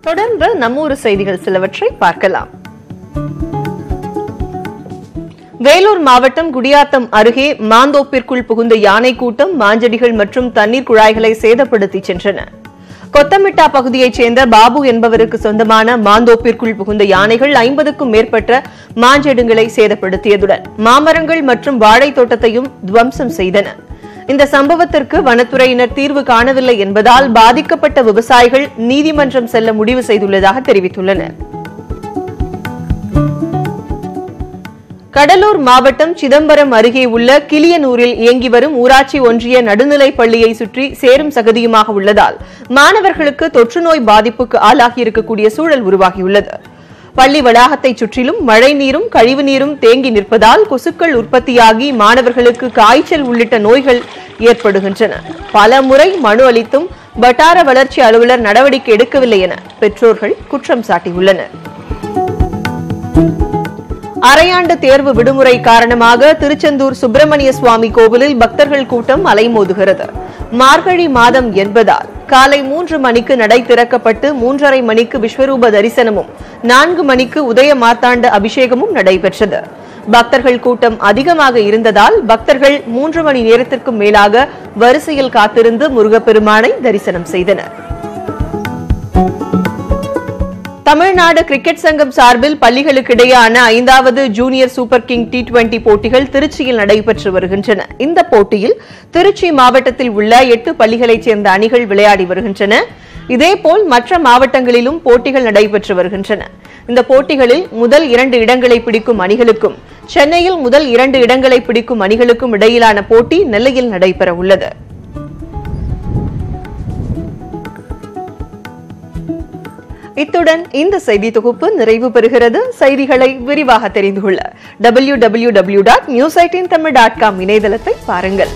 தொடர்ந்து நம்மூர் செய்திகள் சிலவற்றை பார்க்கலாம் வேலூர் மாவட்டம் குடியாத்தம் அருகே மாந்தோப்பிற்குள் புகுந்த யானை கூட்டம் மாஞ்செடிகள் மற்றும் தண்ணீர் குழாய்களை சேதப்படுத்தி சென்றன கொத்தமிட்டா பகுதியைச் சேர்ந்த பாபு என்பவருக்கு சொந்தமான மாந்தோப்பிற்குள் புகுந்த யானைகள் ஐம்பதுக்கும் மேற்பட்ட மாஞ்செடுங்களை சேதப்படுத்தியதுடன் மாமரங்கள் மற்றும் வாழைத் தோட்டத்தையும் துவம்சம் செய்தன இந்த சம்பவத்திற்கு வனத்துறையினர் தீர்வு காணவில்லை என்பதால் பாதிக்கப்பட்ட விவசாயிகள் நீதிமன்றம் செல்ல முடிவு செய்துள்ளதாக தெரிவித்துள்ளனர் கடலூர் மாவட்டம் சிதம்பரம் அருகே உள்ள கிளியனூரில் இயங்கி வரும் ஊராட்சி ஒன்றிய நடுநிலைப் பள்ளியை சுற்றி சேரும் சகதியுமாக உள்ளதால் மாணவர்களுக்கு தொற்றுநோய் பாதிப்புக்கு ஆளாகி இருக்கக்கூடிய சூழல் உருவாகியுள்ளது பள்ளி வளாகத்தை சுற்றிலும் மழை நீரும் கழிவு நீரும் தேங்கி நிற்பதால் கொசுக்கள் உற்பத்தியாகி மாணவர்களுக்கு காய்ச்சல் உள்ளிட்ட நோய்கள் ஏற்படுகின்றன பல முறை மனு அளித்தும் வட்டார வளர்ச்சி அலுவலர் நடவடிக்கை எடுக்கவில்லை என பெற்றோர்கள் குற்றம் சாட்டியுள்ளனர் அரையாண்டு தேர்வு விடுமுறை காரணமாக திருச்செந்தூர் சுப்பிரமணிய சுவாமி கோவிலில் பக்தர்கள் கூட்டம் அலைமோதுகிறது மார்கழி மாதம் என்பதால் காலை மூன்று மணிக்கு நடை திறக்கப்பட்டு மூன்றரை மணிக்கு விஸ்வரூப தரிசனமும் நான்கு மணிக்கு உதய மார்த்தாண்ட அபிஷேகமும் நடைபெற்றது பக்தர்கள் கூட்டம் அதிகமாக இருந்ததால் பக்தர்கள் மூன்று மணி நேரத்திற்கும் மேலாக வரிசையில் காத்திருந்து முருகப்பெருமானை தரிசனம் செய்தனர் தமிழ்நாடு கிரிக்கெட் சங்கம் சார்பில் பள்ளிகளுக்கிடையேயான ஐந்தாவது junior super king T twenty போட்டிகள் திருச்சியில் நடைபெற்று வருகின்றன இந்த போட்டியில் திருச்சி மாவட்டத்தில் உள்ள எட்டு பள்ளிகளைச் சேர்ந்த அணிகள் விளையாடி வருகின்றன இதேபோல் மற்ற மாவட்டங்களிலும் போட்டிகள் நடைபெற்று வருகின்றன இந்த போட்டிகளில் முதல் இரண்டு இடங்களை பிடிக்கும் அணிகளுக்கும் சென்னையில் முதல் இரண்டு இடங்களை பிடிக்கும் அணிகளுக்கும் இடையிலான போட்டி நெல்லையில் நடைபெற உள்ளது இத்துடன் இந்த செய்தி தொகுப்பு நிறைவு பெறுகிறது செய்திகளை விரிவாக தெரிந்து கொள்ள W W W dot news eighteen Tamil dot com இணையதளத்தை பாருங்கள்